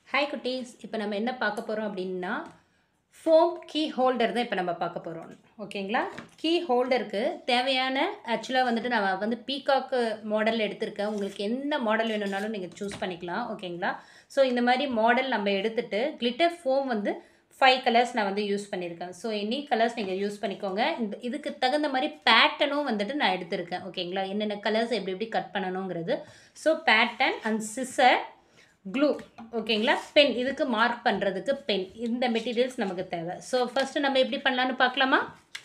hi குட்டீஸ் இப்போ நம்ம என்ன பார்க்க போகிறோம் அப்படின்னா ஃபோம் கீ ஹோல்டர் தான் இப்போ நம்ம பார்க்க போகிறோம் ஓகேங்களா கீ ஹோல்டருக்கு தேவையான ஆக்சுவலாக வந்துட்டு நான் வந்து பீகாக்கு மாடல் எடுத்திருக்கேன் உங்களுக்கு என்ன மாடல் வேணும்னாலும் நீங்கள் சூஸ் பண்ணிக்கலாம் ஓகேங்களா ஸோ இந்த மாதிரி மாடல் நம்ம எடுத்துட்டு கிளிட்டர் ஃபோம் வந்து ஃபைவ் கலர்ஸ் நான் வந்து யூஸ் பண்ணியிருக்கேன் ஸோ எனி கலர்ஸ் நீங்கள் யூஸ் பண்ணிக்கோங்க இந்த இதுக்கு தகுந்த மாதிரி பேட்டர்னும் வந்துட்டு நான் எடுத்திருக்கேன் ஓகேங்களா என்னென்ன கலர்ஸ் எப்படி எப்படி கட் பண்ணணுங்கிறது so pattern and scissor glue ஓகேங்களா பென் இதுக்கு மார்க் பண்ணுறதுக்கு பென் இந்த மெட்டீரியல்ஸ் நமக்கு தேவை ஸோ ஃபஸ்ட்டு நம்ம எப்படி பண்ணலான்னு பார்க்கலாமா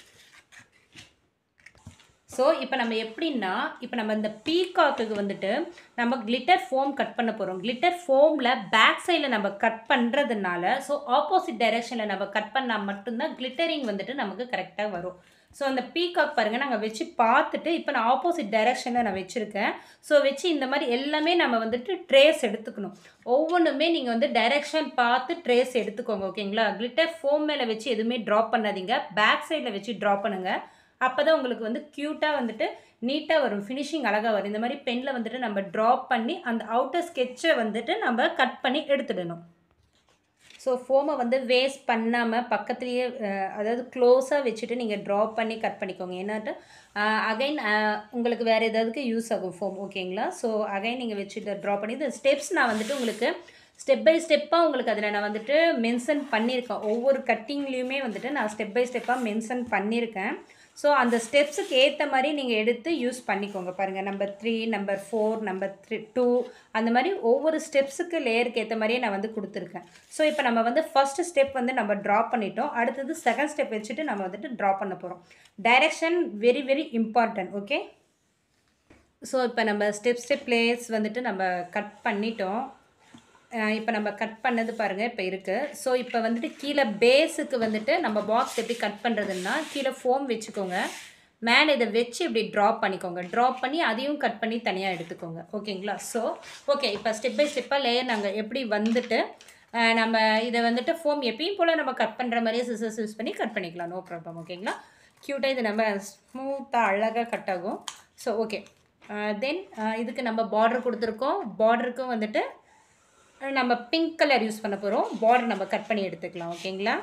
ஸோ இப்போ நம்ம எப்படின்னா இப்போ நம்ம இந்த பீகாக்குக்கு வந்துட்டு நம்ம கிளிட்டர் ஃபோம் கட் பண்ண போகிறோம் கிளிட்டர் ஃபோமில் பேக் சைடில் நம்ம கட் பண்ணுறதுனால ஸோ ஆப்போசிட் டைரெக்ஷனில் நம்ம கட் பண்ணால் மட்டும்தான் கிளிட்டரிங் வந்துட்டு நமக்கு கரெக்டாக வரும் ஸோ அந்த பீகாக் பாருங்கள் நாங்கள் வச்சு பார்த்துட்டு இப்போ நான் ஆப்போசிட் டைரெக்ஷனில் நான் வச்சுருக்கேன் ஸோ வச்சு இந்த மாதிரி எல்லாமே நம்ம வந்துட்டு ட்ரேஸ் எடுத்துக்கணும் ஒவ்வொன்றுமே நீங்கள் வந்து டைரெக்ஷன் பார்த்து ட்ரேஸ் எடுத்துக்கோங்க ஓகேங்களா கிளிட்டர் ஃபோம் மேலே வச்சு எதுவுமே ட்ராப் பண்ணாதீங்க பேக் சைடில் வச்சு ட்ராப் பண்ணுங்கள் அப்போ தான் உங்களுக்கு வந்து க்யூட்டாக வந்துட்டு நீட்டாக வரும் ஃபினிஷிங் அழகாக வரும் இந்த மாதிரி பெனில் வந்துட்டு நம்ம ட்ராப் பண்ணி அந்த அவுட்டர் ஸ்கெட்சை வந்துட்டு நம்ம கட் பண்ணி எடுத்துடணும் ஸோ ஃபோமை வந்து வேஸ்ட் பண்ணாமல் பக்கத்துலேயே அதாவது க்ளோஸாக வச்சுட்டு நீங்கள் ட்ராப் பண்ணி கட் பண்ணிக்கோங்க ஏன்னாட்டு அகைன் உங்களுக்கு வேறு ஏதாவதுக்கு யூஸ் ஆகும் ஃபோம் ஓகேங்களா ஸோ அகைன் நீங்கள் வச்சுட்டு ட்ரா பண்ணி இந்த ஸ்டெப்ஸ் நான் வந்துட்டு உங்களுக்கு ஸ்டெப் பை ஸ்டெப்பாக உங்களுக்கு அதில் நான் வந்துட்டு மென்ஷன் பண்ணியிருக்கேன் ஒவ்வொரு கட்டிங்லேயுமே வந்துட்டு நான் ஸ்டெப் பை ஸ்டெப்பாக மென்ஷன் பண்ணியிருக்கேன் ஸோ அந்த ஸ்டெப்ஸுக்கு ஏற்ற மாதிரி நீங்கள் எடுத்து யூஸ் பண்ணிக்கோங்க பாருங்கள் number three number four number three two அந்த மாதிரி ஒவ்வொரு ஸ்டெப்ஸுக்கு லேயருக்கு ஏற்ற மாதிரியே நான் வந்து கொடுத்துருக்கேன் ஸோ இப்போ நம்ம வந்து ஃபஸ்ட்டு ஸ்டெப் வந்து நம்ம ட்ரா பண்ணிட்டோம் அடுத்தது செகண்ட் ஸ்டெப் வச்சுட்டு நம்ம வந்துட்டு ட்ரா பண்ண போகிறோம் direction very very important okay so இப்போ நம்ம ஸ்டெப் ஸ்டெப் லேயர்ஸ் வந்துட்டு நம்ம கட் பண்ணிட்டோம் இப்போ நம்ம கட் பண்ணது பாருங்கள் இப்போ இருக்குது ஸோ இப்போ வந்துட்டு கீழே பேஸுக்கு வந்துட்டு நம்ம பாக்ஸ் எப்படி கட் பண்ணுறதுன்னா கீழே ஃபோம் வச்சுக்கோங்க மேலே இதை வச்சு இப்படி ட்ராப் பண்ணிக்கோங்க ட்ராப் பண்ணி அதையும் கட் பண்ணி தனியாக எடுத்துக்கோங்க ஓகேங்களா ஸோ ஓகே இப்போ ஸ்டெப் பை ஸ்டெப்பாக லேயர் நாங்கள் எப்படி வந்துட்டு நம்ம இதை வந்துட்டு ஃபோம் எப்பயும் போல் நம்ம கட் பண்ணுற மாதிரியே சிசர்ஸ் யூஸ் பண்ணி கட் பண்ணிக்கலாம் நோ ப்ராப்ளம் ஓகேங்களா க்யூட்டாக இது நம்ம ஸ்மூத்தாக அழகாக கட் ஆகும் ஸோ ஓகே தென் இதுக்கு நம்ம பார்டர் கொடுத்துருக்கோம் பார்டருக்கும் வந்துட்டு நம்ம பிங்க் கலர் யூஸ் பண்ண போகிறோம் பார்டர் நம்ம கட் பண்ணி எடுத்துக்கலாம் ஓகேங்களா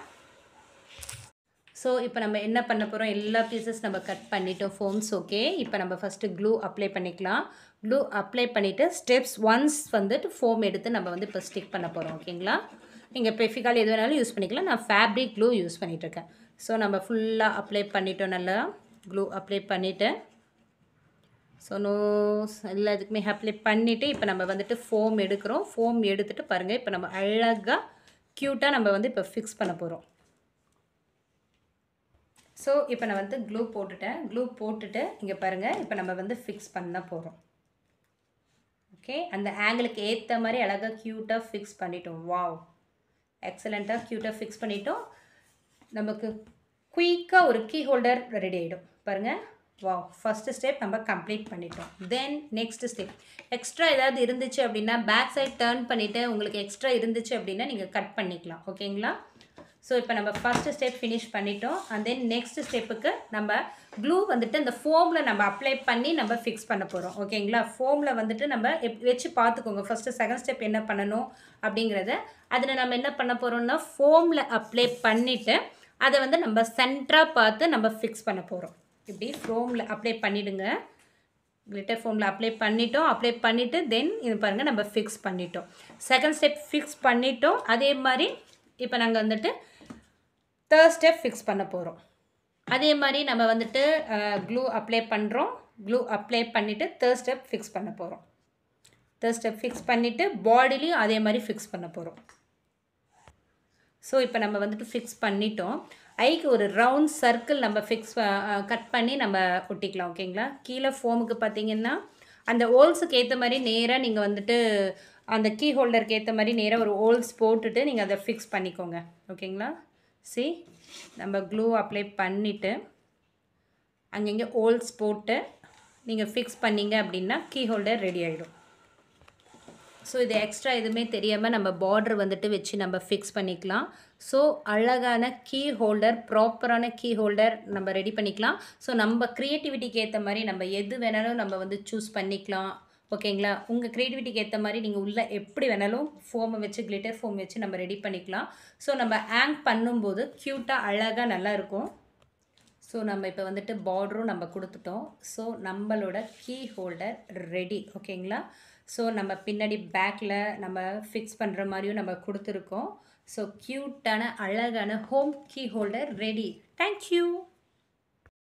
ஸோ இப்போ நம்ம என்ன பண்ண போகிறோம் எல்லா பீசஸ் நம்ம கட் பண்ணிட்டோம் ஃபோம்ஸ் ஓகே இப்போ நம்ம ஃபஸ்ட்டு க்ளூ அப்ளை பண்ணிக்கலாம் க்ளூ அப்ளை பண்ணிவிட்டு ஸ்டெப்ஸ் ஒன்ஸ் வந்துட்டு ஃபோம் எடுத்து நம்ம வந்து இப்போ ஸ்டிக் பண்ண போகிறோம் ஓகேங்களா நீங்கள் பெஃபிகால் எது வேணாலும் யூஸ் பண்ணிக்கலாம் நான் ஃபேப்ரிக் க்ளூ யூஸ் பண்ணிகிட்ருக்கேன் ஸோ நம்ம ஃபுல்லாக அப்ளை பண்ணிட்டோம் நல்லா க்ளூ அப்ளை பண்ணிவிட்டு ஸோ நோஸ் எல்லாத்துக்குமே அப்ளை பண்ணிவிட்டு இப்போ நம்ம வந்துட்டு ஃபோம் எடுக்கிறோம் ஃபோம் எடுத்துகிட்டு பாருங்கள் இப்போ நம்ம அழகாக க்யூட்டாக நம்ம வந்து இப்போ ஃபிக்ஸ் பண்ண போகிறோம் ஸோ இப்போ நான் வந்து க்ளூ போட்டுட்டேன் க்ளூ போட்டுட்டு இங்கே பாருங்கள் இப்போ நம்ம வந்து ஃபிக்ஸ் பண்ண போகிறோம் ஓகே அந்த ஆங்கிளுக்கு ஏற்ற மாதிரி அழகாக க்யூட்டாக ஃபிக்ஸ் பண்ணிட்டோம் வாவ் எக்ஸலண்ட்டாக க்யூட்டாக ஃபிக்ஸ் பண்ணிட்டோம் நமக்கு குயிக்காக ஒரு கீ ஹோல்டர் ரெடி ஆகிடும் பாருங்கள் வா ஃபஸ்ட்டு ஸ்டெப் நம்ம கம்ப்ளீட் பண்ணிட்டோம் தென் நெக்ஸ்ட் ஸ்டெப் எக்ஸ்ட்ரா ஏதாவது இருந்துச்சு அப்படின்னா பேக் சைட் டேர்ன் பண்ணிவிட்டு உங்களுக்கு எக்ஸ்ட்ரா இருந்துச்சு அப்படின்னா நீங்கள் கட் பண்ணிக்கலாம் ஓகேங்களா ஸோ இப்போ நம்ம ஃபஸ்ட்டு ஸ்டெப் ஃபினிஷ் பண்ணிட்டோம் அண்ட் தென் நெக்ஸ்ட் ஸ்டெப்புக்கு நம்ம க்ளூ வந்துட்டு அந்த ஃபோமில் நம்ம அப்ளை பண்ணி நம்ம ஃபிக்ஸ் பண்ண போகிறோம் ஓகேங்களா ஃபோமில் வந்துட்டு நம்ம எப் வச்சு பார்த்துக்கோங்க ஃபஸ்ட்டு செகண்ட் ஸ்டெப் என்ன பண்ணணும் அப்படிங்கிறத அதில் நம்ம என்ன பண்ண போகிறோம்னா ஃபோமில் அப்ளை பண்ணிவிட்டு அதை வந்து நம்ம சென்டராக பார்த்து நம்ம ஃபிக்ஸ் பண்ண போகிறோம் இப்படி ஃபோமில் அப்ளை பண்ணிவிடுங்க கிளிட்டர் ஃபோமில் அப்ளை பண்ணிட்டோம் அப்ளை பண்ணிவிட்டு தென் இது பாருங்கள் நம்ம ஃபிக்ஸ் பண்ணிட்டோம் செகண்ட் ஸ்டெப் ஃபிக்ஸ் பண்ணிட்டோம் அதே மாதிரி இப்போ நாங்கள் வந்துட்டு தேர்ட் ஸ்டெப் ஃபிக்ஸ் பண்ண போகிறோம் அதே மாதிரி நம்ம வந்துட்டு க்ளூ அப்ளை பண்ணுறோம் க்ளூ அப்ளை பண்ணிவிட்டு தேர்ட் ஸ்டெப் ஃபிக்ஸ் பண்ண போகிறோம் தேர்ட் ஸ்டெப் ஃபிக்ஸ் பண்ணிவிட்டு பாடிலையும் அதே மாதிரி ஃபிக்ஸ் பண்ண போகிறோம் ஸோ இப்போ நம்ம வந்துட்டு ஃபிக்ஸ் பண்ணிட்டோம் ஐக்கு ஒரு ரவுண்ட் சர்க்கிள் நம்ம ஃபிக்ஸ் கட் பண்ணி நம்ம ஒட்டிக்கலாம் ஓகேங்களா கீழே ஃபோமுக்கு பார்த்தீங்கன்னா அந்த ஓல்ஸுக்கு ஏற்ற மாதிரி நேராக நீங்கள் வந்துட்டு அந்த கீ ஹோல்டருக்கு ஏற்ற மாதிரி நேராக ஒரு ஓல்ஸ் போட்டுட்டு நீங்கள் அதை ஃபிக்ஸ் பண்ணிக்கோங்க ஓகேங்களா சி நம்ம க்ளூ அப்ளை பண்ணிவிட்டு அங்கங்கே ஓல்ஸ் போட்டு நீங்கள் ஃபிக்ஸ் பண்ணிங்க அப்படின்னா கீ ஹோல்டர் ரெடி ஆகிடும் ஸோ இது எக்ஸ்ட்ரா எதுவுமே தெரியாமல் நம்ம பார்டர் வந்துட்டு வச்சு நம்ம ஃபிக்ஸ் பண்ணிக்கலாம் ஸோ அழகான கீ ஹோல்டர் ப்ராப்பரான கீ ஹோல்டர் நம்ம ரெடி பண்ணிக்கலாம் ஸோ நம்ம க்ரியேட்டிவிட்டிக்கு ஏற்ற மாதிரி நம்ம எது வேணாலும் நம்ம வந்து சூஸ் பண்ணிக்கலாம் ஓகேங்களா உங்கள் க்ரியேட்டிவிட்டிக்கு ஏற்ற மாதிரி நீங்கள் உள்ள எப்படி வேணாலும் ஃபோமை வச்சு கிளிட்டர் ஃபோம் வச்சு நம்ம ரெடி பண்ணிக்கலாம் ஸோ நம்ம ஹேங் பண்ணும்போது க்யூட்டாக அழகாக நல்லா இருக்கும் ஸோ நம்ம இப்போ வந்துட்டு பார்டரும் நம்ம கொடுத்துட்டோம் ஸோ நம்மளோட கீ ஹோல்டர் ரெடி ஓகேங்களா ஸோ நம்ம பின்னாடி பேக்கில் நம்ம ஃபிக்ஸ் பண்ணுற மாதிரியும் நம்ம கொடுத்துருக்கோம் ஸோ க்யூட்டான அழகான home key holder ready thank you